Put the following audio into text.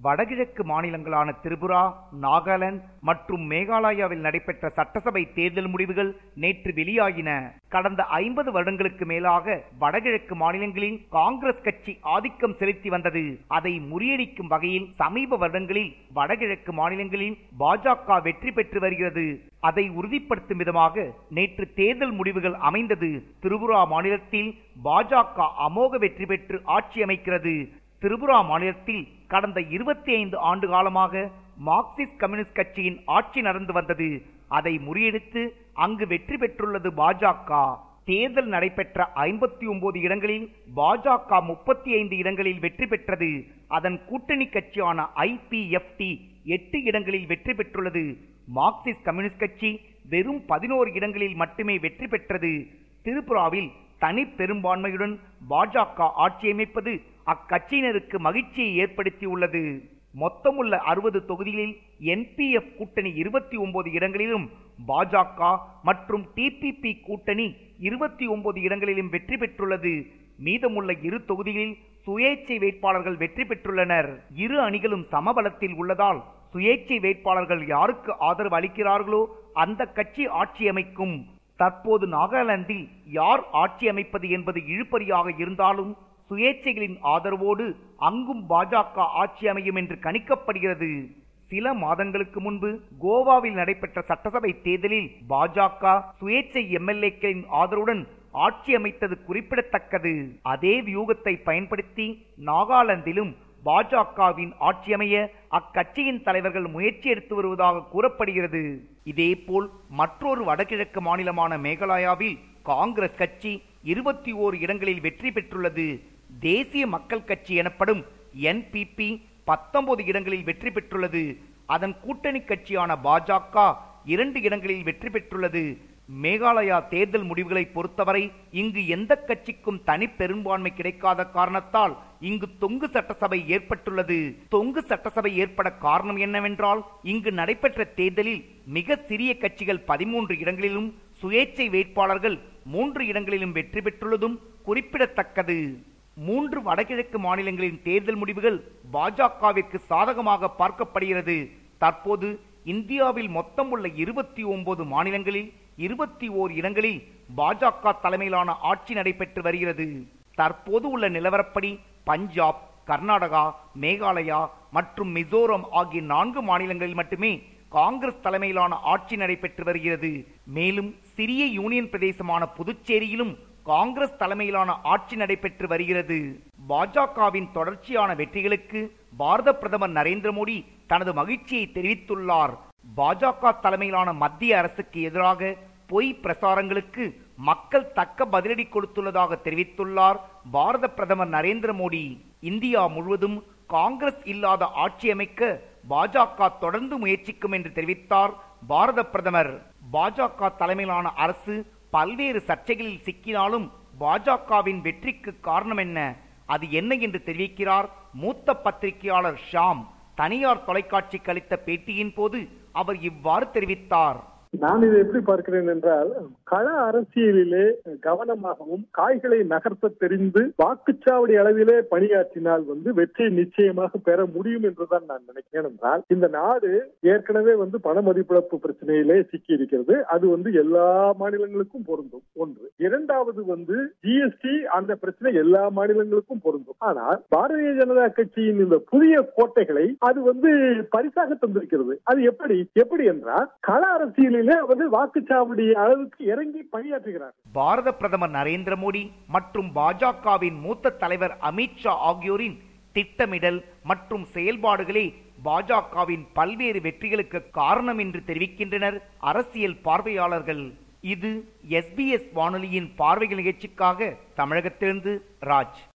வடகிழக்கு மாநிலங்களான திரிபுரா நாகாலாந்து மற்றும் மேகாலயாவில் நடைபெற்ற சட்டசபை தேர்தல் முடிவுகள் நேற்று வெளியாகின கடந்த ஐம்பது வருடங்களுக்கு மேலாக வடகிழக்கு மாநிலங்களில் காங்கிரஸ் கட்சி ஆதிக்கம் செலுத்தி வந்தது அதை முறியடிக்கும் வகையில் சமீப வருடங்களில் வடகிழக்கு மாநிலங்களில் பாஜக வெற்றி பெற்று வருகிறது அதை உறுதிப்படுத்தும் விதமாக நேற்று தேர்தல் முடிவுகள் அமைந்தது திரிபுரா மாநிலத்தில் பாஜக அமோக வெற்றி பெற்று ஆட்சி அமைக்கிறது திரிபுரா மாநிலத்தில் கடந்த இருபத்தி ஐந்து ஆண்டு காலமாக மார்க்சிஸ்ட் கம்யூனிஸ்ட் கட்சியின் ஆட்சி நடந்து வந்தது அதை முறியடித்து அங்கு வெற்றி பெற்றுள்ளது பாஜக தேர்தல் நடைபெற்ற ஐம்பத்தி ஒன்பது இடங்களில் பாஜக முப்பத்தி ஐந்து இடங்களில் வெற்றி பெற்றது அதன் கூட்டணி கட்சியான ஐபிஎஃப்டி எட்டு இடங்களில் வெற்றி பெற்றுள்ளது மார்க்சிஸ்ட் கம்யூனிஸ்ட் கட்சி வெறும் பதினோரு இடங்களில் மட்டுமே வெற்றி பெற்றது திரிபுராவில் தனி பெரும்பான்மையுடன் பாஜக ஆட்சி அமைப்பது அக்கட்சியினருக்கு மகிழ்ச்சியை ஏற்படுத்தியுள்ளது மொத்தமுள்ள அறுபது தொகுதிகளில் என்பிஎஃப் கூட்டணி இருபத்தி ஒன்பது இடங்களிலும் பாஜக மற்றும் டிபிபி கூட்டணி இருபத்தி ஒன்பது இடங்களிலும் வெற்றி பெற்றுள்ளது மீதமுள்ள இரு தொகுதிகளில் சுயேட்சை வேட்பாளர்கள் வெற்றி பெற்றுள்ளனர் இரு அணிகளும் சமபலத்தில் உள்ளதால் சுயேட்சை வேட்பாளர்கள் யாருக்கு ஆதரவு அளிக்கிறார்களோ அந்த கட்சி ஆட்சி அமைக்கும் தற்போது நாகாலாந்தில் யார் ஆட்சி அமைப்பது என்பது இழுபறியாக இருந்தாலும் சுயேட்சைகளின் ஆதரவோடு அங்கும் பாஜக ஆட்சி அமையும் என்று கணிக்கப்படுகிறது சில மாதங்களுக்கு முன்பு கோவாவில் நடைபெற்ற சட்டசபை தேர்தலில் பாஜக சுயேட்சை எம்எல்ஏக்களின் ஆதரவுடன் ஆட்சி அமைத்தது குறிப்பிடத்தக்கது அதே வியூகத்தை பயன்படுத்தி நாகாலாந்திலும் பாஜகவின் ஆட்சி அமைய அக்கட்சியின் தலைவர்கள் முயற்சி எடுத்து வருவதாக கூறப்படுகிறது இதேபோல் மற்றொரு வடகிழக்கு மாநிலமான மேகாலயாவில் காங்கிரஸ் கட்சி இருபத்தி ஓரு இடங்களில் வெற்றி பெற்றுள்ளது தேசிய மக்கள் கட்சி எனப்படும் என்பிபி பத்தொன்பது இடங்களில் வெற்றி பெற்றுள்ளது அதன் கூட்டணி கட்சியான பாஜக இரண்டு இடங்களில் வெற்றி பெற்றுள்ளது மேகாலயா தேர்தல் முடிவுகளை பொறுத்தவரை இங்கு எந்த கட்சிக்கும் தனி பெரும்பான்மை கிடைக்காத காரணத்தால் இங்கு தொங்கு சட்டசபை ஏற்பட்டுள்ளது தொங்கு சட்டசபை ஏற்பட காரணம் என்னவென்றால் இங்கு நடைபெற்ற தேர்தலில் மிக சிறிய கட்சிகள் பதிமூன்று இடங்களிலும் சுயேட்சை வேட்பாளர்கள் மூன்று இடங்களிலும் வெற்றி பெற்றுள்ளதும் குறிப்பிடத்தக்கது மூன்று வடகிழக்கு மாநிலங்களின் தேர்தல் முடிவுகள் பாஜகவிற்கு சாதகமாக பார்க்கப்படுகிறது தற்போது இந்தியாவில் மொத்தம் உள்ள இருபத்தி ஒன்பது மாநிலங்களில் இருபத்தி ஓர் இடங்களில் பாஜக தலைமையிலான ஆட்சி நடைபெற்று வருகிறது தற்போது உள்ள நிலவரப்படி பஞ்சாப் கர்நாடகா மேகாலயா மற்றும் மிசோரம் ஆகிய நான்கு மாநிலங்களில் மட்டுமே காங்கிரஸ் தலைமையிலான ஆட்சி நடைபெற்று வருகிறது மேலும் சிறிய யூனியன் பிரதேசமான புதுச்சேரியிலும் காங்கிரஸ் தலைமையிலான ஆட்சி நடைபெற்று வருகிறது பாஜகவின் தொடர்ச்சியான வெற்றிகளுக்கு பாரத பிரதமர் நரேந்திர மோடி தனது மகிழ்ச்சியை தெரிவித்துள்ளார் பாஜக தலைமையிலான மத்திய அரசுக்கு எதிராக பொய் பிரசாரங்களுக்கு மக்கள் தக்க பதிலடி கொடுத்துள்ளதாக தெரிவித்துள்ளார் பாரத பிரதமர் நரேந்திர மோடி இந்தியா முழுவதும் காங்கிரஸ் இல்லாத ஆட்சி அமைக்க பாஜக தொடர்ந்து முயற்சிக்கும் என்று தெரிவித்தார் பாரத பிரதமர் பாஜக தலைமையிலான அரசு பல்வேறு சர்ச்சைகளில் சிக்கினாலும் பாஜகவின் வெற்றிக்கு காரணம் என்ன அது என்ன என்று தெரிவிக்கிறார் மூத்த பத்திரிகையாளர் ஷாம் தனியார் தொலைக்காட்சிக்கு அளித்த பேட்டியின் போது அவர் இவ்வாறு தெரிவித்தார் நான் இதை எப்படி பார்க்கிறேன் என்றால் கள அரசியலிலே கவனமாகவும் காய்களை நகர்த்த தெரிந்து வாக்குச்சாவடி அளவிலே பணியாற்றினால் வந்து வெற்றியை நிச்சயமாக பெற முடியும் என்றுதான் நான் நினைக்கிறேன் என்றால் இந்த நாடு ஏற்கனவே வந்து பண மதிப்பிழப்பு பிரச்சனையிலே சிக்கி இருக்கிறது அது வந்து எல்லா மாநிலங்களுக்கும் பொருந்தும் ஒன்று இரண்டாவது வந்து ஜிஎஸ்டி அந்த பிரச்சனை எல்லா மாநிலங்களுக்கும் பொருந்தும் ஆனால் பாரதிய ஜனதா கட்சியின் இந்த புதிய கோட்டைகளை அது வந்து பரிசாக தந்திருக்கிறது அது எப்படி எப்படி என்றால் கள அரசியலிலே வந்து வாக்குச்சாவடி அளவுக்கு இறங்கி பணியாற்றுகிறார் பாரத பிரதமர் நரேந்திர மோடி மற்றும் பாஜகவின் மூத்த தலைவர் அமித்ஷா ஆகியோரின் திட்டமிடல் மற்றும் செயல்பாடுகளே பாஜகவின் பல்வேறு வெற்றிகளுக்கு காரணம் என்று தெரிவிக்கின்றனர் அரசியல் பார்வையாளர்கள் இது எஸ்பிஎஸ் வானொலியின் பார்வைகள் நிகழ்ச்சிக்காக தமிழகத்திலிருந்து ராஜ்